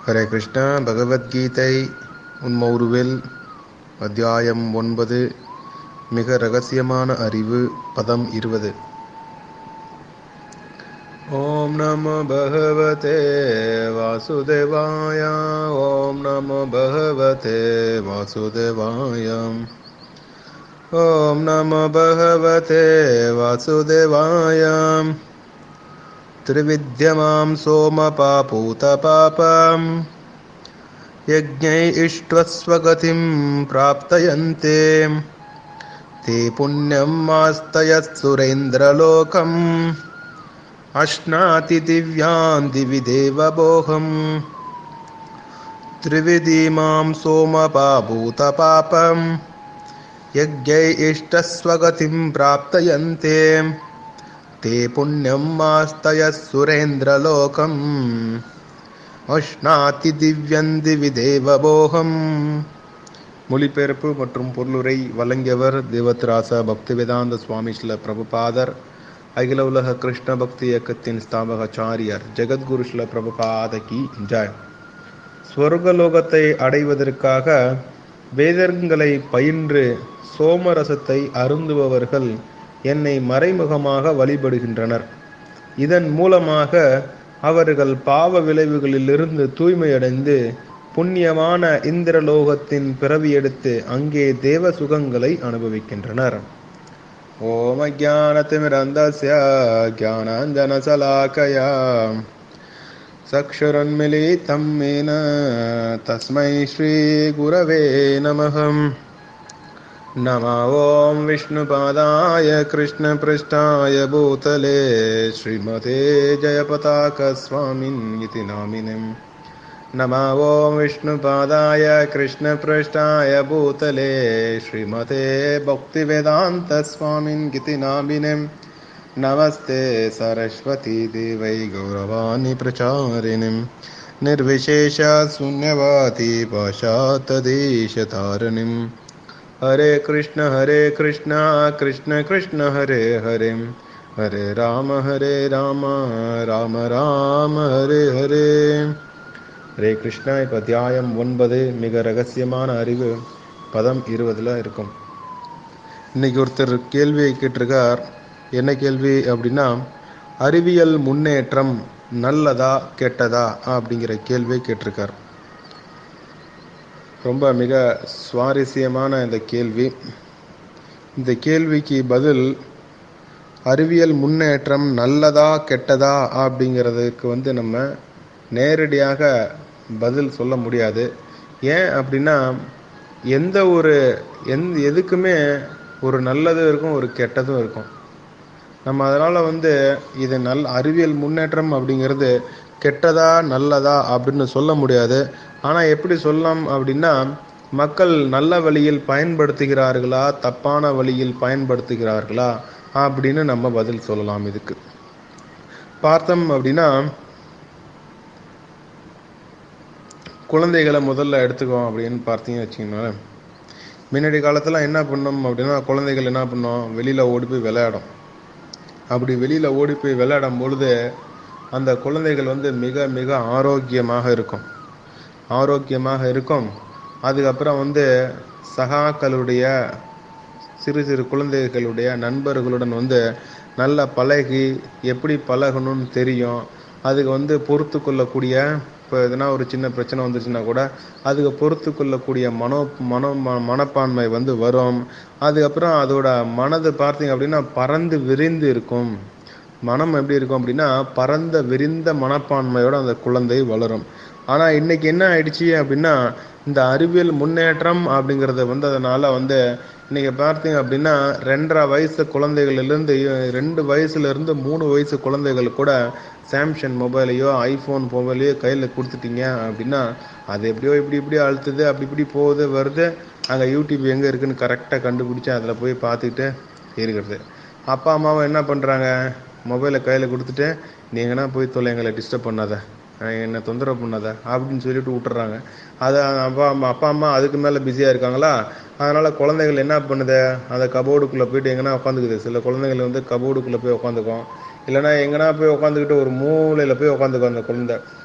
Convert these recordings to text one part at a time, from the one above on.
ஹரே கிருஷ்ணா பகவத்கீதை உண்மௌருவில் அத்தியாயம் ஒன்பது மிக ரகசியமான அறிவு பதம் இருபது ஓம் நமோ பகவதே வாசுதேவாய ஓம் நமோ பகவதே வாசுதேவாய ஓம் நமோ பகவதே வாசுதேவாய त्रिविद्यमां सोमपापूतपापम् यज्ञै इष्ट्वस्वगतिं प्राप्तयन्ते ते पुण्यं मास्तयत्सुरेन्द्रलोकम् अश्नाति दिव्यान् दिवि देवबोहम् त्रिविधिमां सोमपाभूतपापम् यज्ञै इष्टस्वगतिं प्राप्तयन्ते ते पुण्यं मास्तयः सुरेन्द्रलोकम् அஷ்னாதி திவ்யந்தி விதேவபோகம் மொழிபெயர்ப்பு மற்றும் பொருளுரை வழங்கியவர் தேவத்ராச பக்திவேதாந்த சுவாமி ஸ்ல பிரபுபாதர் அகில உலக கிருஷ்ண பக்தி இயக்கத்தின் ஸ்தாபகாச்சாரியர் ஜெகத்குரு ஸ்ல பிரபுபாத கி ஜாய் ஸ்வர்கலோகத்தை அடைவதற்காக வேதங்களை பயின்று சோமரசத்தை அருந்துபவர்கள் என்னை மறைமுகமாக வழிபடுகின்றனர் இதன் மூலமாக அவர்கள் பாவ விளைவுகளிலிருந்து தூய்மையடைந்து புண்ணியமான இந்திரலோகத்தின் பிறவி எடுத்து அங்கே தேவ சுகங்களை அனுபவிக்கின்றனர் ஓம் அஜானதிமிரந்தஸ்ய ஜானாஞ்சனசலாக்கயா சக்ஷுரன்மிலிதம் மேன தஸ்மை ஸ்ரீ குரவே நமகம் नमो ॐ विष्णुपादाय कृष्णपृष्ठाय भूतले श्रीमते जयपताकस्वामिन् इति नामिनम् नमो ॐ विष्णुपादाय कृष्णपृष्ठाय भूतले श्रीमते भक्तिवेदान्तस्वामिन् इति नामिनम् नमस्ते सरस्वती देवै गौरवाणि प्रचारिणीं निर्विशेषशून्यवाति पाशातदेशतारिणीम् हरे कृष्ण हरे कृष्ण कृष्ण कृष्ण हरे हरे हरे राम हरे राम ராம ராம ஹரே ஹரே ஹரே கிருஷ்ணா இப்போ அத்தியாயம் ஒன்பது மிக ரகசியமான அறிவு பதம் இருபதுல இருக்கும் இன்னைக்கு ஒருத்தர் கேள்வியை கேட்டிருக்கார் என்ன கேள்வி அப்படின்னா அறிவியல் முன்னேற்றம் நல்லதா கெட்டதா அப்படிங்கிற கேள்வியை கேட்டிருக்கார் ரொம்ப மிக சுவாரஸ்யமான இந்த கேள்வி இந்த கேள்விக்கு பதில் அறிவியல் முன்னேற்றம் நல்லதா கெட்டதா அப்படிங்கிறதுக்கு வந்து நம்ம நேரடியாக பதில் சொல்ல முடியாது ஏன் அப்படின்னா எந்த ஒரு எந்த எதுக்குமே ஒரு நல்லதும் இருக்கும் ஒரு கெட்டதும் இருக்கும் நம்ம அதனால் வந்து இது நல் அறிவியல் முன்னேற்றம் அப்படிங்கிறது கெட்டதா நல்லதா அப்படின்னு சொல்ல முடியாது ஆனால் எப்படி சொல்லலாம் அப்படின்னா மக்கள் நல்ல வழியில் பயன்படுத்துகிறார்களா தப்பான வழியில் பயன்படுத்துகிறார்களா அப்படின்னு நம்ம பதில் சொல்லலாம் இதுக்கு பார்த்தோம் அப்படின்னா குழந்தைகளை முதல்ல எடுத்துக்கோம் அப்படின்னு பார்த்தீங்கன்னு வச்சிங்கன்னா முன்னாடி காலத்தில் என்ன பண்ணோம் அப்படின்னா குழந்தைகள் என்ன பண்ணோம் வெளியில் ஓடி போய் விளையாடும் அப்படி வெளியில் ஓடி போய் விளையாடும் பொழுது அந்த குழந்தைகள் வந்து மிக மிக ஆரோக்கியமாக இருக்கும் ஆரோக்கியமாக இருக்கும் அதுக்கப்புறம் வந்து சகாக்களுடைய சிறு சிறு குழந்தைகளுடைய நண்பர்களுடன் வந்து நல்ல பழகி எப்படி பழகணும்னு தெரியும் அதுக்கு வந்து பொறுத்து கொள்ளக்கூடிய இப்போ எதனா ஒரு சின்ன பிரச்சனை வந்துச்சுன்னா கூட அதுக்கு பொறுத்து கொள்ளக்கூடிய மனோ மனோ மனப்பான்மை வந்து வரும் அதுக்கப்புறம் அதோட மனது பார்த்தீங்க அப்படின்னா பறந்து விரிந்து இருக்கும் மனம் எப்படி இருக்கும் அப்படின்னா பரந்த விரிந்த மனப்பான்மையோட அந்த குழந்தை வளரும் ஆனால் இன்னைக்கு என்ன ஆயிடுச்சு அப்படின்னா இந்த அறிவியல் முன்னேற்றம் அப்படிங்கிறத வந்து அதனால வந்து இன்னைக்கு பார்த்தீங்க அப்படின்னா ரெண்டரை வயசு குழந்தைகள்லேருந்து ரெண்டு வயசுலேருந்து மூணு வயசு குழந்தைகள் கூட சாம்சங் மொபைலையோ ஐஃபோன் மொபைலையோ கையில் கொடுத்துட்டீங்க அப்படின்னா அது எப்படியோ இப்படி இப்படி அழுத்துது அப்படி இப்படி போகுது வருது அங்கே யூடியூப் எங்கே இருக்குன்னு கரெக்டாக கண்டுபிடிச்சி அதில் போய் பார்த்துக்கிட்டு இருக்கிறது அப்பா அம்மாவும் என்ன பண்ணுறாங்க மொபைலை கையில் கொடுத்துட்டு நீங்கன்னா போய் தொலை எங்களை டிஸ்டர்ப் பண்ணாத என்னை தொந்தரவு பண்ணாத அப்படின்னு சொல்லிட்டு விட்டுறாங்க அது அப்பா அம்மா அப்பா அம்மா அதுக்கு மேலே பிஸியாக இருக்காங்களா அதனால் குழந்தைகள் என்ன பண்ணுது அந்த கபோர்டுக்குள்ளே போயிட்டு எங்கன்னா உட்காந்துக்குது சில குழந்தைகள் வந்து கபோர்டுக்குள்ளே போய் உட்காந்துக்கும் இல்லைனா எங்கன்னா போய் உட்காந்துக்கிட்டு ஒரு மூலையில் போய் உட்காந்துக்கும் அந்த குழந்தை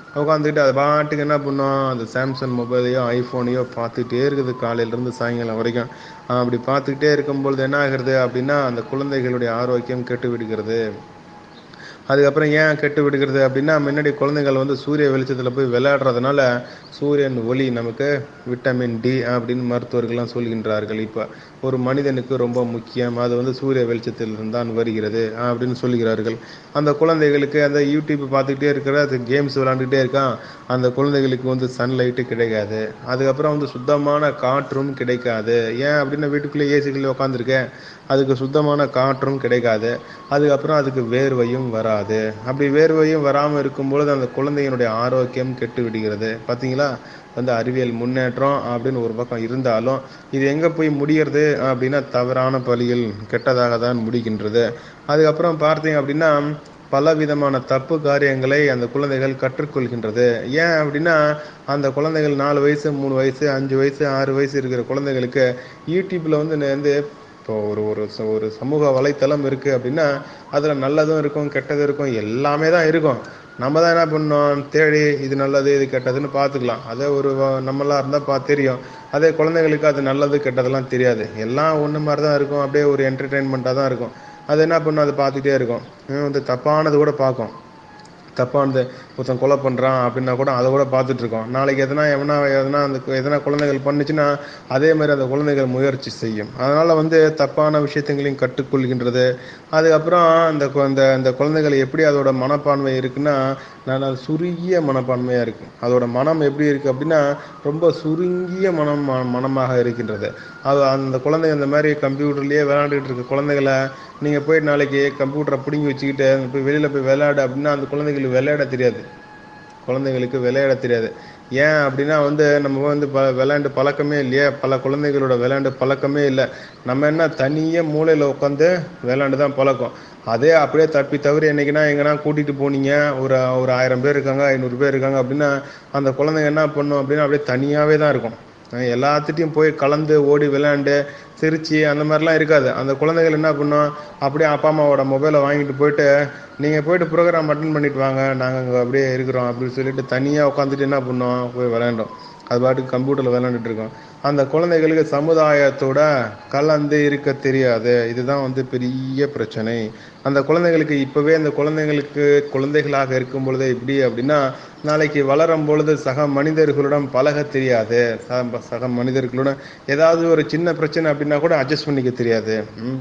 உட்காந்துக்கிட்டு அது பாட்டுக்கு என்ன பண்ணும் அந்த சாம்சங் மொபைலையோ ஐஃபோனையோ பார்த்துக்கிட்டே இருக்குது காலையிலேருந்து சாயங்காலம் வரைக்கும் அப்படி பார்த்துக்கிட்டே இருக்கும்பொழுது என்ன ஆகுறது அப்படின்னா அந்த குழந்தைகளுடைய ஆரோக்கியம் கெட்டு விடுகிறது அதுக்கப்புறம் ஏன் கெட்டு விடுகிறது அப்படின்னா முன்னாடி குழந்தைகள் வந்து சூரிய வெளிச்சத்தில் போய் விளையாடுறதுனால சூரியன் ஒளி நமக்கு விட்டமின் டி அப்படின்னு மருத்துவர்கள்லாம் சொல்கின்றார்கள் இப்போ ஒரு மனிதனுக்கு ரொம்ப முக்கியம் அது வந்து சூரிய வெளிச்சத்தில் தான் வருகிறது அப்படின்னு சொல்லுகிறார்கள் அந்த குழந்தைகளுக்கு அந்த யூடியூப் பார்த்துக்கிட்டே இருக்கிற அது கேம்ஸ் விளாண்டுக்கிட்டே இருக்கான் அந்த குழந்தைகளுக்கு வந்து சன்லைட்டு கிடைக்காது அதுக்கப்புறம் வந்து சுத்தமான காற்றும் கிடைக்காது ஏன் அப்படின்னா வீட்டுக்குள்ளே ஏசிக்குள்ளே உட்காந்துருக்கேன் அதுக்கு சுத்தமான காற்றும் கிடைக்காது அதுக்கப்புறம் அதுக்கு வேர்வையும் வராது அப்படி வேர்வையும் வராமல் இருக்கும்பொழுது அந்த குழந்தையினுடைய ஆரோக்கியம் கெட்டு விடுகிறது பார்த்தீங்களா வந்து அறிவியல் முன்னேற்றம் அப்படின்னு ஒரு பக்கம் இருந்தாலும் இது எங்கே போய் முடிகிறது அப்படின்னா தவறான பழியில் கெட்டதாக தான் முடிகின்றது அதுக்கப்புறம் பார்த்தீங்க அப்படின்னா பல விதமான தப்பு காரியங்களை அந்த குழந்தைகள் கற்றுக்கொள்கின்றது ஏன் அப்படின்னா அந்த குழந்தைகள் நாலு வயசு மூணு வயசு அஞ்சு வயசு ஆறு வயசு இருக்கிற குழந்தைகளுக்கு யூடியூப்ல வந்து வந்து இப்போ ஒரு ஒரு ஒரு சமூக வலைத்தளம் இருக்குது அப்படின்னா அதில் நல்லதும் இருக்கும் கெட்டதும் இருக்கும் எல்லாமே தான் இருக்கும் நம்ம தான் என்ன பண்ணோம் தேடி இது நல்லது இது கெட்டதுன்னு பார்த்துக்கலாம் அதே ஒரு நம்மளாக இருந்தால் பா தெரியும் அதே குழந்தைங்களுக்கு அது நல்லது கெட்டதெல்லாம் தெரியாது எல்லாம் ஒன்று மாதிரி தான் இருக்கும் அப்படியே ஒரு என்டர்டெயின்மெண்ட்டாக தான் இருக்கும் அது என்ன பண்ணும் அது பார்த்துக்கிட்டே இருக்கும் வந்து தப்பானது கூட பார்க்கும் தப்பானது ஒருத்தன் கொலை பண்ணுறான் அப்படின்னா கூட அதை கூட பார்த்துட்டு இருக்கோம் நாளைக்கு எதனா எவனா எதனா அந்த எதனா குழந்தைகள் பண்ணுச்சுன்னா அதே மாதிரி அந்த குழந்தைகள் முயற்சி செய்யும் அதனால் வந்து தப்பான விஷயத்தைங்களையும் கற்றுக்கொள்கின்றது அதுக்கப்புறம் அந்த அந்த அந்த குழந்தைகள் எப்படி அதோட மனப்பான்மை இருக்குன்னா நான் சுருங்கிய மனப்பான்மையாக இருக்குது அதோட மனம் எப்படி இருக்குது அப்படின்னா ரொம்ப சுருங்கிய மனம் மனமாக இருக்கின்றது அது அந்த குழந்தைங்க இந்த மாதிரி கம்ப்யூட்டர்லேயே விளையாண்டுட்டு இருக்க குழந்தைகளை நீங்கள் போய் நாளைக்கு கம்ப்யூட்டரை பிடுங்கி வச்சுக்கிட்டு போய் வெளியில் போய் விளையாடு அப்படின்னா அந்த குழந்தைங்களுக்கு விளையாட தெரியாது குழந்தைங்களுக்கு விளையாட தெரியாது ஏன் அப்படின்னா வந்து நம்ம வந்து ப விளையாண்டு பழக்கமே இல்லையே பல குழந்தைகளோட விளையாண்டு பழக்கமே இல்லை நம்ம என்ன தனியாக மூளையில் உட்காந்து விளையாண்டு தான் பழக்கம் அதே அப்படியே தப்பி தவறி என்னைக்குன்னா எங்கன்னா கூட்டிகிட்டு போனீங்க ஒரு ஒரு ஆயிரம் பேர் இருக்காங்க ஐநூறு பேர் இருக்காங்க அப்படின்னா அந்த குழந்தைங்க என்ன பண்ணும் அப்படின்னா அப்படியே தனியாகவே தான் இருக்கும் எல்லாத்துட்டையும் போய் கலந்து ஓடி விளையாண்டு சிரிச்சு அந்த மாதிரிலாம் இருக்காது அந்த குழந்தைகள் என்ன பண்ணும் அப்படியே அப்பா அம்மாவோட மொபைலை வாங்கிட்டு போயிட்டு நீங்கள் போயிட்டு ப்ரோக்ராம் அட்டன் பண்ணிட்டு வாங்க நாங்கள் அங்கே அப்படியே இருக்கிறோம் அப்படின்னு சொல்லிட்டு தனியாக உட்காந்துட்டு என்ன பண்ணோம் போய் விளையாண்டோம் அது பாட்டுக்கு கம்ப்யூட்டரில் விளையாண்டுட்டு இருக்கோம் அந்த குழந்தைகளுக்கு சமுதாயத்தோட கலந்து இருக்க தெரியாது இதுதான் வந்து பெரிய பிரச்சனை அந்த குழந்தைகளுக்கு இப்போவே அந்த குழந்தைங்களுக்கு குழந்தைகளாக இருக்கும் பொழுது இப்படி அப்படின்னா நாளைக்கு வளரும் பொழுது சக மனிதர்களுடன் பழக தெரியாது சக மனிதர்களுடன் ஏதாவது ஒரு சின்ன பிரச்சனை அப்படின்னா கூட அட்ஜஸ்ட் பண்ணிக்க தெரியாது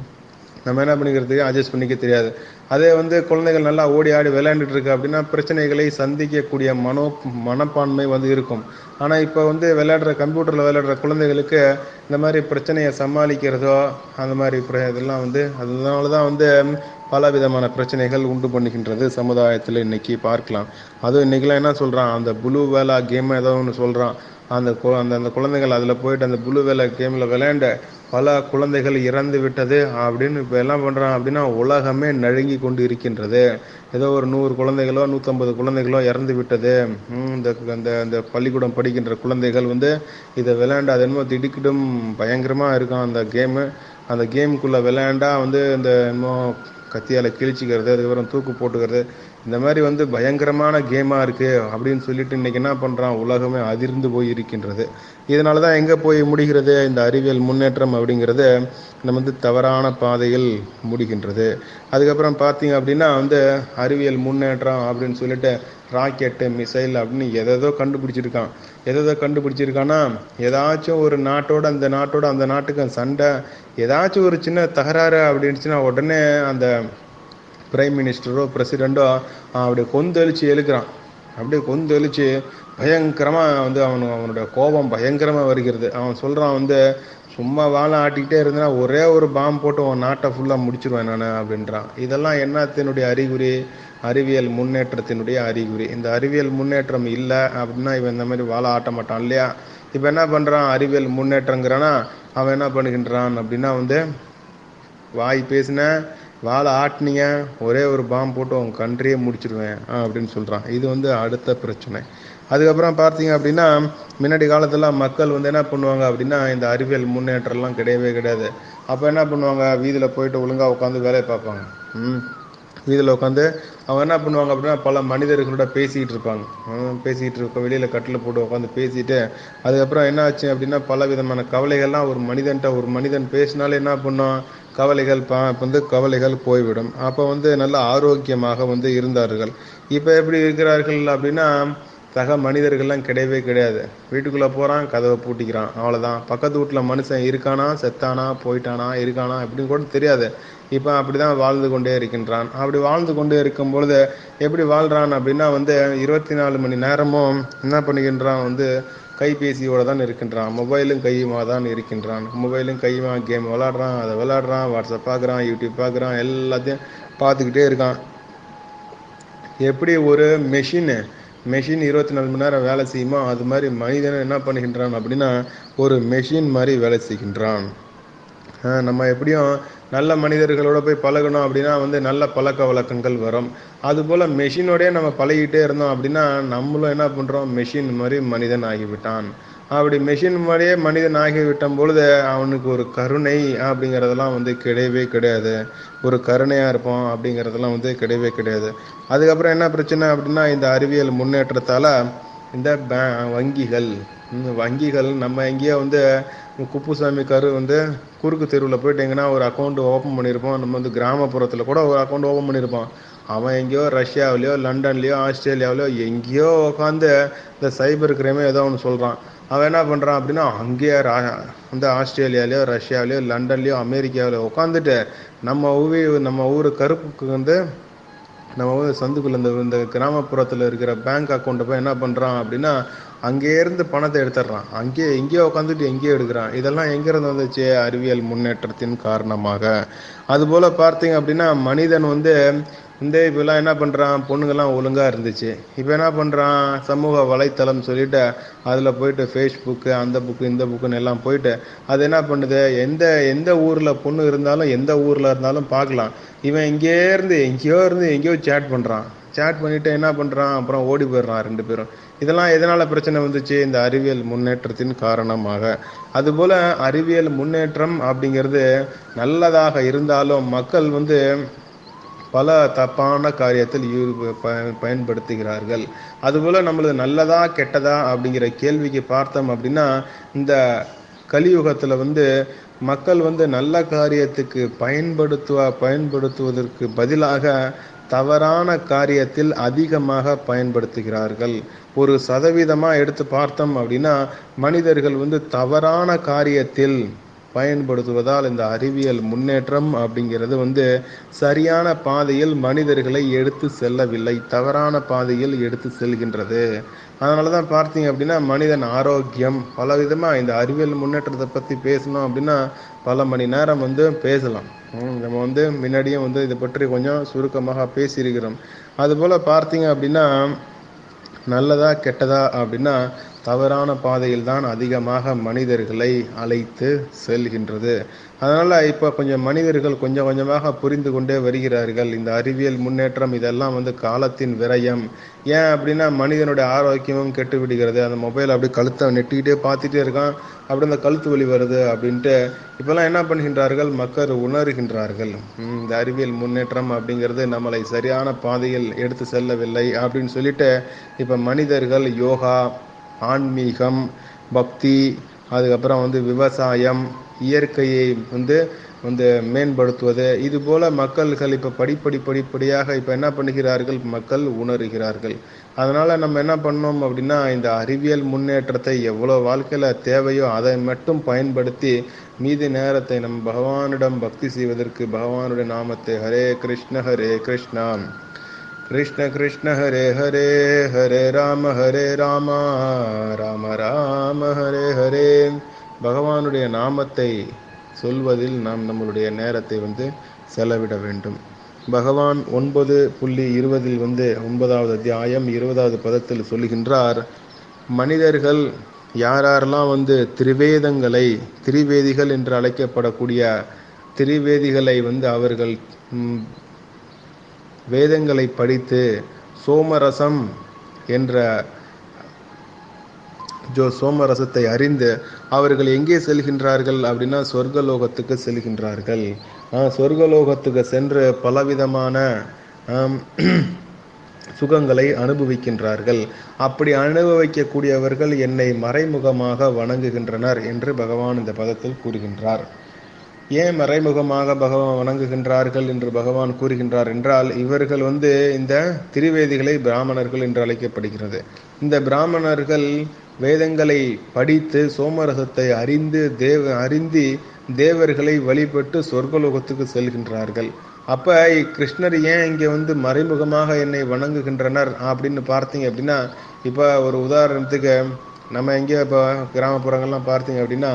நம்ம என்ன பண்ணிக்கிறதுக்கு அட்ஜஸ்ட் பண்ணிக்க தெரியாது அதே வந்து குழந்தைகள் நல்லா ஓடி ஆடி விளையாண்டுட்டு இருக்கு அப்படின்னா பிரச்சனைகளை சந்திக்கக்கூடிய மனோ மனப்பான்மை வந்து இருக்கும் ஆனால் இப்போ வந்து விளையாடுற கம்ப்யூட்டரில் விளையாடுற குழந்தைகளுக்கு இந்த மாதிரி பிரச்சனையை சமாளிக்கிறதோ அந்த மாதிரி இதெல்லாம் வந்து அதனால தான் வந்து பல விதமான பிரச்சனைகள் உண்டு பண்ணுகின்றது சமுதாயத்தில் இன்னைக்கு பார்க்கலாம் அதுவும் இன்னைக்கெல்லாம் என்ன சொல்கிறான் அந்த புளு வேலா கேம் ஏதோ ஒன்று சொல்கிறான் அந்த அந்த அந்த குழந்தைகள் அதில் போயிட்டு அந்த புளு வேலை கேமில் விளையாண்ட பல குழந்தைகள் இறந்து விட்டது அப்படின்னு இப்போ எல்லாம் பண்ணுறான் அப்படின்னா உலகமே நழுங்கி கொண்டு இருக்கின்றது ஏதோ ஒரு நூறு குழந்தைகளோ நூற்றம்பது குழந்தைகளோ இறந்து விட்டது இந்த அந்த அந்த பள்ளிக்கூடம் படிக்கின்ற குழந்தைகள் வந்து இதை விளையாண்டு அது என்னமோ திடுக்கிடும் பயங்கரமாக இருக்கும் அந்த கேமு அந்த கேமுக்குள்ளே விளையாண்டா வந்து இந்த என்னமோ கத்தியால் கிழிச்சிக்கிறது அதுக்கப்புறம் தூக்கு போட்டுக்கிறது இந்த மாதிரி வந்து பயங்கரமான கேமாக இருக்குது அப்படின்னு சொல்லிட்டு இன்றைக்கி என்ன பண்ணுறான் உலகமே அதிர்ந்து போய் இருக்கின்றது இதனால தான் எங்கே போய் முடிகிறது இந்த அறிவியல் முன்னேற்றம் அப்படிங்கிறது நம்ம வந்து தவறான பாதையில் முடிகின்றது அதுக்கப்புறம் பார்த்தீங்க அப்படின்னா வந்து அறிவியல் முன்னேற்றம் அப்படின்னு சொல்லிட்டு ராக்கெட்டு மிசைல் அப்படின்னு எதோ கண்டுபிடிச்சிருக்கான் எதோ கண்டுபிடிச்சிருக்கான்னா ஏதாச்சும் ஒரு நாட்டோட அந்த நாட்டோட அந்த நாட்டுக்கு சண்டை ஏதாச்சும் ஒரு சின்ன தகராறு அப்படின்னுச்சுன்னா உடனே அந்த பிரைம் மினிஸ்டரோ பிரசிடெண்ட்டோ அப்படியே கொந்தளிச்சு எழுக்கிறான் அப்படியே கொந்தளிச்சு பயங்கரமாக வந்து அவனு அவனோட கோபம் பயங்கரமாக வருகிறது அவன் சொல்கிறான் வந்து சும்மா வாழை ஆட்டிக்கிட்டே இருந்தேன்னா ஒரே ஒரு பாம்பு போட்டு உன் நாட்டை ஃபுல்லாக முடிச்சிருவேன் நான் அப்படின்றான் இதெல்லாம் என்னத்தினுடைய அறிகுறி அறிவியல் முன்னேற்றத்தினுடைய அறிகுறி இந்த அறிவியல் முன்னேற்றம் இல்லை அப்படின்னா இவன் இந்த மாதிரி வாழை ஆட்ட மாட்டான் இல்லையா இப்போ என்ன பண்ணுறான் அறிவியல் முன்னேற்றங்கிறானா அவன் என்ன பண்ணுகின்றான் அப்படின்னா வந்து வாய் பேசின வாழை ஆட்டினீங்க ஒரே ஒரு பாம்பு போட்டு உன் கண்ட்ரியே முடிச்சிருவேன் அப்படின்னு சொல்கிறான் இது வந்து அடுத்த பிரச்சனை அதுக்கப்புறம் பார்த்தீங்க அப்படின்னா முன்னாடி காலத்தில் மக்கள் வந்து என்ன பண்ணுவாங்க அப்படின்னா இந்த அறிவியல் முன்னேற்றம்லாம் கிடையவே கிடையாது அப்போ என்ன பண்ணுவாங்க வீதியில் போயிட்டு ஒழுங்காக உட்காந்து வேலையை பார்ப்பாங்க ம் இதில் உட்காந்து அவங்க என்ன பண்ணுவாங்க அப்படின்னா பல மனிதர்களோட பேசிக்கிட்டு இருப்பாங்க ஹம், பேசிக்கிட்டு இருக்க வெளியில் கட்டில் போட்டு உட்காந்து பேசிட்டு அதுக்கப்புறம் என்ன ஆச்சு அப்படின்னா பல விதமான கவலைகள்லாம் ஒரு மனிதன்ட்ட ஒரு மனிதன் பேசினாலே என்ன பண்ணும் கவலைகள் பா வந்து கவலைகள் போய்விடும் அப்போ வந்து நல்ல ஆரோக்கியமாக வந்து இருந்தார்கள் இப்போ எப்படி இருக்கிறார்கள் அப்படின்னா சக மனிதர்கள்லாம் கிடையவே கிடையாது வீட்டுக்குள்ளே போகிறான் கதவை பூட்டிக்கிறான் அவ்வளோதான் பக்கத்து வீட்டில் மனுஷன் இருக்கானா செத்தானா போயிட்டானா இருக்கானா இப்படின்னு கூட தெரியாது இப்போ அப்படி தான் வாழ்ந்து கொண்டே இருக்கின்றான் அப்படி வாழ்ந்து கொண்டே இருக்கும் பொழுது எப்படி வாழ்கிறான் அப்படின்னா வந்து இருபத்தி நாலு மணி நேரமும் என்ன பண்ணுகின்றான் வந்து கைபேசியோட தான் இருக்கின்றான் மொபைலும் கையுமா தான் இருக்கின்றான் மொபைலும் கையுமா கேம் விளாடுறான் அதை விளாடுறான் வாட்ஸ்அப் பார்க்குறான் யூடியூப் பார்க்குறான் எல்லாத்தையும் பார்த்துக்கிட்டே இருக்கான் எப்படி ஒரு மெஷின் மெஷின் இருபத்தி நாலு மணி நேரம் வேலை செய்யுமோ அது மாதிரி மனிதன் என்ன பண்ணுகின்றான் அப்படின்னா ஒரு மெஷின் மாதிரி வேலை செய்கின்றான் ஆஹ் நம்ம எப்படியும் நல்ல மனிதர்களோட போய் பழகணும் அப்படின்னா வந்து நல்ல பழக்க வழக்கங்கள் வரும் அதுபோல் மெஷினோடய நம்ம பழகிட்டே இருந்தோம் அப்படின்னா நம்மளும் என்ன பண்ணுறோம் மெஷின் மாதிரி மனிதன் ஆகிவிட்டான் அப்படி மெஷின் மாதிரியே மனிதன் ஆகிவிட்ட பொழுது அவனுக்கு ஒரு கருணை அப்படிங்கிறதெல்லாம் வந்து கிடையவே கிடையாது ஒரு கருணையாக இருப்போம் அப்படிங்கிறதெல்லாம் வந்து கிடையவே கிடையாது அதுக்கப்புறம் என்ன பிரச்சனை அப்படின்னா இந்த அறிவியல் முன்னேற்றத்தால் இந்த பே வங்கிகள் இந்த வங்கிகள் நம்ம எங்கேயோ வந்து குப்புசாமி கரு வந்து குறுக்கு தெருவில் போயிட்டு எங்கன்னா ஒரு அக்கௌண்ட் ஓப்பன் பண்ணியிருப்போம் நம்ம வந்து கிராமப்புறத்தில் கூட ஒரு அக்கௌண்ட் ஓப்பன் பண்ணியிருப்போம் அவன் எங்கேயோ ரஷ்யாவிலையோ லண்டன்லேயோ ஆஸ்திரேலியாவிலையோ எங்கேயோ உட்காந்து இந்த சைபர் கிரைமே ஏதோ ஒன்று சொல்கிறான் அவன் என்ன பண்ணுறான் அப்படின்னா அங்கேயே ரா- வந்து ஆஸ்திரேலியாலையோ ரஷ்யாவிலையோ லண்டன்லையோ அமெரிக்காவிலையோ உட்காந்துட்டு நம்ம ஊவி நம்ம ஊர் கருப்புக்கு வந்து நம்ம வந்து சந்துக்குள்ள இந்த இந்த கிராமப்புறத்தில் இருக்கிற பேங்க் அக்கௌண்ட்டை போய் என்ன பண்ணுறான் அப்படின்னா அங்கேயே இருந்து பணத்தை எடுத்துடுறான் அங்கேயே எங்கேயோ உட்காந்துட்டு எங்கேயோ எடுக்கிறான் இதெல்லாம் எங்கேருந்து வந்துச்சு அறிவியல் முன்னேற்றத்தின் காரணமாக அதுபோல் பார்த்தீங்க அப்படின்னா மனிதன் வந்து இந்த இப்பெல்லாம் என்ன பண்ணுறான் பொண்ணுங்கெல்லாம் ஒழுங்காக இருந்துச்சு இப்போ என்ன பண்ணுறான் சமூக வலைத்தளம் சொல்லிட்டு அதில் போயிட்டு ஃபேஸ்புக்கு அந்த புக்கு இந்த புக்குன்னு எல்லாம் போயிட்டு அது என்ன பண்ணுது எந்த எந்த ஊரில் பொண்ணு இருந்தாலும் எந்த ஊரில் இருந்தாலும் பார்க்கலாம் இவன் இங்கே இருந்து எங்கேயோ இருந்து எங்கேயோ சேட் பண்ணுறான் சேட் பண்ணிட்டு என்ன பண்ணுறான் அப்புறம் ஓடி போயிடுறான் ரெண்டு பேரும் இதெல்லாம் எதனால பிரச்சனை வந்துச்சு இந்த அறிவியல் முன்னேற்றத்தின் காரணமாக அதுபோல அறிவியல் முன்னேற்றம் அப்படிங்கிறது நல்லதாக இருந்தாலும் மக்கள் வந்து பல தப்பான காரியத்தில் ஈடு- ப- பயன்படுத்துகிறார்கள் அதுபோல நம்மளது நல்லதா கெட்டதா அப்படிங்கிற கேள்விக்கு பார்த்தோம் அப்படின்னா இந்த கலியுகத்துல வந்து மக்கள் வந்து நல்ல காரியத்துக்கு பயன்படுத்துவ பயன்படுத்துவதற்கு பதிலாக தவறான காரியத்தில் அதிகமாக பயன்படுத்துகிறார்கள் ஒரு சதவீதமா எடுத்து பார்த்தோம் அப்படின்னா மனிதர்கள் வந்து தவறான காரியத்தில் பயன்படுத்துவதால் இந்த அறிவியல் முன்னேற்றம் அப்படிங்கிறது வந்து சரியான பாதையில் மனிதர்களை எடுத்து செல்லவில்லை தவறான பாதையில் எடுத்து செல்கின்றது அதனால தான் பார்த்தீங்க அப்படின்னா மனிதன் ஆரோக்கியம் பல விதமாக இந்த அறிவியல் முன்னேற்றத்தை பற்றி பேசணும் அப்படின்னா பல மணி நேரம் வந்து பேசலாம் ம், நம்ம வந்து முன்னாடியே வந்து இதை பற்றி கொஞ்சம் சுருக்கமாக பேசியிருக்கிறோம் அதுபோல் பார்த்தீங்க அப்படின்னா நல்லதா கெட்டதா அப்படின்னா தவறான பாதையில் தான் அதிகமாக மனிதர்களை அழைத்து செல்கின்றது அதனால இப்போ கொஞ்சம் மனிதர்கள் கொஞ்சம் கொஞ்சமாக புரிந்து கொண்டே வருகிறார்கள் இந்த அறிவியல் முன்னேற்றம் இதெல்லாம் வந்து காலத்தின் விரயம் ஏன் அப்படின்னா மனிதனுடைய ஆரோக்கியமும் கெட்டு விடுகிறது அந்த மொபைல் அப்படி கழுத்தை நெட்டிக்கிட்டே பார்த்துட்டே இருக்கான் அப்படி அந்த கழுத்து வலி வருது அப்படின்ட்டு இப்போல்லாம் என்ன பண்ணுகின்றார்கள் மக்கள் உணர்கின்றார்கள் ம், இந்த அறிவியல் முன்னேற்றம் அப்படிங்கிறது நம்மளை சரியான பாதையில் எடுத்து செல்லவில்லை அப்படின்னு சொல்லிட்டு இப்போ மனிதர்கள் யோகா ஆன்மீகம் பக்தி அதுக்கப்புறம் வந்து விவசாயம் இயற்கையை வந்து வந்து மேம்படுத்துவது இது போல மக்கள்கள் இப்போ படிப்படி படிப்படியாக இப்போ என்ன பண்ணுகிறார்கள் மக்கள் உணர்கிறார்கள் அதனால நம்ம என்ன பண்ணோம் அப்படின்னா இந்த அறிவியல் முன்னேற்றத்தை எவ்வளோ வாழ்க்கையில தேவையோ அதை மட்டும் பயன்படுத்தி மீதி நேரத்தை நம் பகவானிடம் பக்தி செய்வதற்கு பகவானுடைய நாமத்தை ஹரே கிருஷ்ண ஹரே கிருஷ்ணா கிருஷ்ண கிருஷ்ண ஹரே ஹரே ஹரே ராம ஹரே ராமா ராம ராம ஹரே ஹரே பகவானுடைய நாமத்தை சொல்வதில் நாம் நம்மளுடைய நேரத்தை வந்து செலவிட வேண்டும் பகவான் ஒன்பது புள்ளி இருபதில் வந்து ஒன்பதாவது அத்தியாயம் இருபதாவது பதத்தில் சொல்லுகின்றார் மனிதர்கள் யாரெல்லாம் வந்து திரிவேதங்களை திரிவேதிகள் என்று அழைக்கப்படக்கூடிய திரிவேதிகளை வந்து அவர்கள் ம், வேதங்களை படித்து சோமரசம் என்ற ஜோ சோமரசத்தை அறிந்து அவர்கள் எங்கே செல்கின்றார்கள் அப்படின்னா சொர்க்கலோகத்துக்கு செல்கின்றார்கள் ஆஹ் சொர்க்கலோகத்துக்கு சென்று பலவிதமான ஆம், சுகங்களை அனுபவிக்கின்றார்கள் அப்படி அனுபவிக்கக்கூடியவர்கள் என்னை மறைமுகமாக வணங்குகின்றனர் என்று பகவான் இந்த பதத்தில் கூறுகின்றார் ஏன் மறைமுகமாக பகவான் வணங்குகின்றார்கள் என்று பகவான் கூறுகின்றார் என்றால் இவர்கள் வந்து இந்த திரிவேதிகளை பிராமணர்கள் என்று அழைக்கப்படுகிறது இந்த பிராமணர்கள் வேதங்களை படித்து சோமரசத்தை அறிந்து தேவ அறிந்து தேவர்களை வழிபட்டு சொர்க்கலோகத்துக்கு செல்கின்றார்கள் அப்ப கிருஷ்ணர் ஏன் இங்க வந்து மறைமுகமாக என்னை வணங்குகின்றனர் அப்படின்னு பார்த்தீங்க அப்படின்னா இப்ப ஒரு உதாரணத்துக்கு நம்ம எங்கேயோ இப்போ கிராமப்புறங்கள்லாம் பார்த்தீங்க அப்படின்னா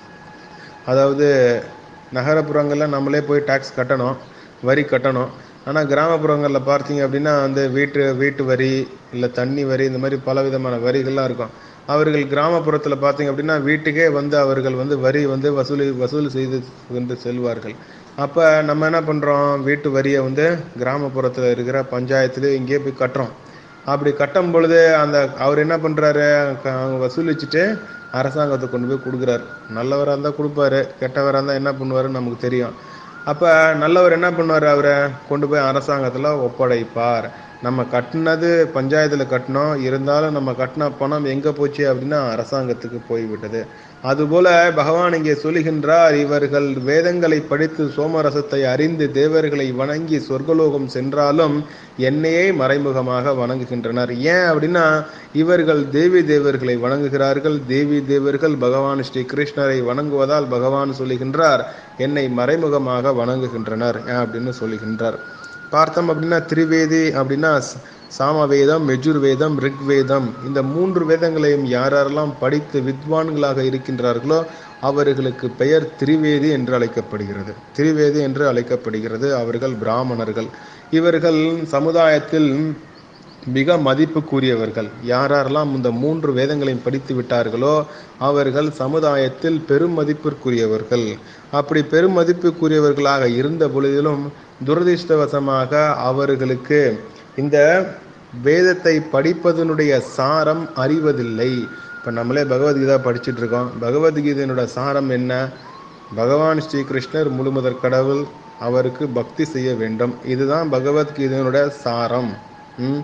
அதாவது நகரப்புறங்களில் நம்மளே போய் டாக்ஸ் கட்டணும் வரி கட்டணும் ஆனால் கிராமப்புறங்களில் பார்த்தீங்க அப்படின்னா வந்து வீட்டு வீட்டு வரி இல்லை தண்ணி வரி இந்த மாதிரி பல விதமான வரிகள்லாம் இருக்கும் அவர்கள் கிராமப்புறத்தில் பார்த்தீங்க அப்படின்னா வீட்டுக்கே வந்து அவர்கள் வந்து வரி வந்து வசூலி வசூல் செய்து கொண்டு செல்வார்கள் அப்போ நம்ம என்ன பண்ணுறோம் வீட்டு வரியை வந்து கிராமப்புறத்தில் இருக்கிற பஞ்சாயத்துல இங்கேயே போய் கட்டுறோம் அப்படி கட்டும் பொழுது அந்த அவர் என்ன பண்றாரு க- வசூலிச்சுட்டு அரசாங்கத்துக்கு கொண்டு போய் கொடுக்குறாரு நல்லவராக இருந்தால் கொடுப்பாரு கெட்டவராக இருந்தால் என்ன பண்ணுவாருன்னு நமக்கு தெரியும் அப்போ நல்லவர் என்ன பண்ணுவார் அவரை கொண்டு போய் அரசாங்கத்தில் ஒப்படைப்பார் நம்ம கட்டினது பஞ்சாயத்தில் கட்டினோம் இருந்தாலும் நம்ம கட்டின பணம் எங்கே போச்சு அப்படின்னா அரசாங்கத்துக்கு போய்விட்டது அதுபோல பகவான் இங்கே சொல்லுகின்றார் இவர்கள் வேதங்களை படித்து சோமரசத்தை அறிந்து தேவர்களை வணங்கி சொர்க்கலோகம் சென்றாலும் என்னையே மறைமுகமாக வணங்குகின்றனர் ஏன் அப்படின்னா இவர்கள் தேவி தேவர்களை வணங்குகிறார்கள் தேவி தேவர்கள் பகவான் ஸ்ரீ கிருஷ்ணரை வணங்குவதால் பகவான் சொல்லுகின்றார் என்னை மறைமுகமாக வணங்குகின்றனர் ஏன் அப்படின்னு சொல்லுகின்றார் பார்த்தோம் அப்படின்னா திரிவேதி அப்படின்னா ச- சாமவேதம் யஜுர்வேதம் ரிக்வேதம் இந்த மூன்று வேதங்களையும் யார் யாரெல்லாம் படித்து வித்வான்களாக இருக்கின்றார்களோ அவர்களுக்கு பெயர் திரிவேதி என்று அழைக்கப்படுகிறது திரிவேதி என்று அழைக்கப்படுகிறது அவர்கள் பிராமணர்கள் இவர்கள் சமுதாயத்தில் மிக மதிப்புக்குரியவர்கள் யார் யாரெல்லாம் இந்த மூன்று வேதங்களையும் படித்து விட்டார்களோ அவர்கள் சமுதாயத்தில் பெரும் மதிப்பிற்குரியவர்கள் அப்படி பெரும் மதிப்புக்குரியவர்களாக இருந்த பொழுதிலும் துரதிர்ஷ்டவசமாக அவர்களுக்கு இந்த வேதத்தை படிப்பதனுடைய சாரம் அறிவதில்லை இப்போ நம்மளே பகவத்கீதா படிச்சுட்டு இருக்கோம் பகவத்கீதையினோட சாரம் என்ன பகவான் ஸ்ரீகிருஷ்ணர் முழுமுதற் கடவுள் அவருக்கு பக்தி செய்ய வேண்டும் இதுதான் பகவத்கீதையினோட சாரம் ம்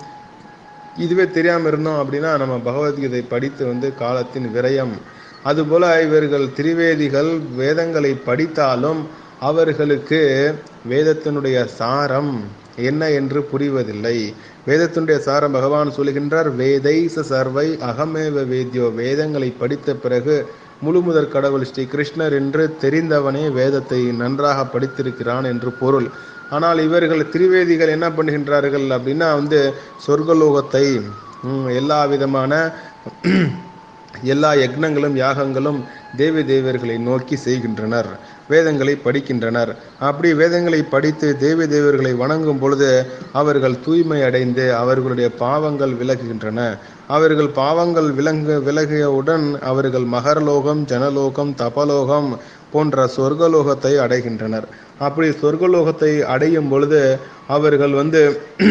இதுவே தெரியாம இருந்தோம் அப்படின்னா நம்ம பகவத்கீதை படித்து வந்து காலத்தின் விரயம் அதுபோல இவர்கள் திரிவேதிகள் வேதங்களை படித்தாலும் அவர்களுக்கு வேதத்தினுடைய சாரம் என்ன என்று புரிவதில்லை வேதத்தினுடைய சாரம் பகவான் சொல்லுகின்றார் வேதைச சர்வை அகமேவ வேத்யோ வேதங்களை படித்த பிறகு முழுமுதற் கடவுள் ஸ்ரீ கிருஷ்ணர் என்று தெரிந்தவனே வேதத்தை நன்றாக படித்திருக்கிறான் என்று பொருள் ஆனால் இவர்கள் திரிவேதிகள் என்ன பண்ணுகின்றார்கள் அப்படின்னா வந்து சொர்க்கலோகத்தை ம், எல்லா விதமான எல்லா யக்னங்களும் யாகங்களும் தேவி தேவர்களை நோக்கி செய்கின்றனர் வேதங்களை படிக்கின்றனர் அப்படி வேதங்களை படித்து தேவி தேவர்களை வணங்கும் பொழுது அவர்கள் தூய்மை அடைந்து அவர்களுடைய பாவங்கள் விலகுகின்றன அவர்கள் பாவங்கள் விலங்கு விலகியவுடன் அவர்கள் மகரலோகம் ஜனலோகம் தபலோகம் போன்ற சொர்க்கலோகத்தை அடைகின்றனர் அப்படி சொர்க்கலோகத்தை அடையும் பொழுது அவர்கள் வந்து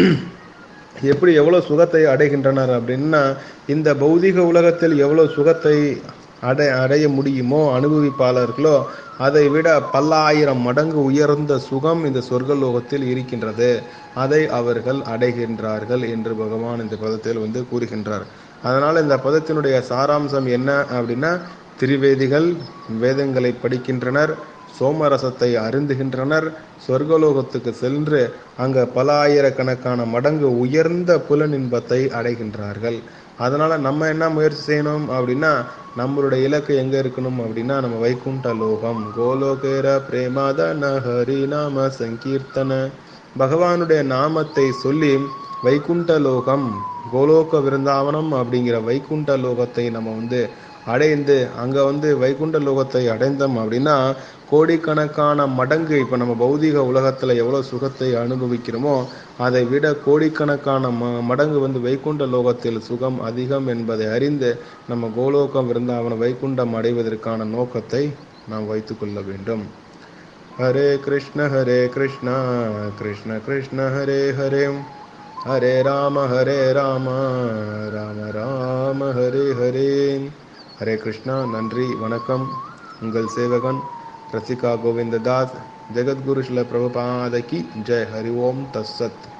எப்படி எவ்வளவு சுகத்தை அடைகின்றனர் அப்படின்னா இந்த பௌதிக உலகத்தில் எவ்வளவு சுகத்தை அடை அடைய முடியுமோ அனுபவிப்பாளர்களோ அதை விட பல்லாயிரம் மடங்கு உயர்ந்த சுகம் இந்த சொர்க்கலோகத்தில் இருக்கின்றது அதை அவர்கள் அடைகின்றார்கள் என்று பகவான் இந்த பதத்தில் வந்து கூறுகின்றார் அதனால் இந்த பதத்தினுடைய சாராம்சம் என்ன அப்படின்னா திரிவேதிகள் வேதங்களை படிக்கின்றனர் சோமரசத்தை அருந்துகின்றனர் சொர்க்கலோகத்துக்கு சென்று அங்க பல ஆயிரக்கணக்கான மடங்கு உயர்ந்த புலனின்பத்தை அடைகின்றார்கள் அதனால நம்ம என்ன முயற்சி செய்யணும் அப்படின்னா நம்மளுடைய இலக்கு எங்க இருக்கணும் அப்படின்னா நம்ம வைகுண்ட லோகம் கோலோகேர பிரேமாதன ஹரி நாம சங்கீர்த்தன பகவானுடைய நாமத்தை சொல்லி வைகுண்ட லோகம் கோலோக விருந்தாவனம் அப்படிங்கிற வைகுண்ட லோகத்தை நம்ம வந்து அடைந்து அங்க வந்து வைகுண்ட லோகத்தை அடைந்தோம் அப்படின்னா கோடிக்கணக்கான மடங்கு இப்ப நம்ம பௌதிக உலகத்துல எவ்வளவு சுகத்தை அனுபவிக்கிறோமோ அதை விட கோடிக்கணக்கான ம மடங்கு வந்து வைகுண்ட லோகத்தில் சுகம் அதிகம் என்பதை அறிந்து நம்ம கோலோகம் விருந்தாவன வைகுண்டம் அடைவதற்கான நோக்கத்தை நாம் வைத்துக் கொள்ள வேண்டும் ஹரே கிருஷ்ண ஹரே கிருஷ்ணா கிருஷ்ண கிருஷ்ண ஹரே ஹரே ஹரே ராம ஹரே ராம ராம ராம ஹரே ஹரே ஹரே கிருஷ்ணா நன்றி வணக்கம் உங்கள் சேவகன் ரசிகா கோவிந்ததாஸ் ஜெகத்குரு ஸ்ல பிரபுபாதகி ஜெய் ஹரி ஓம் தஸ்ஸத்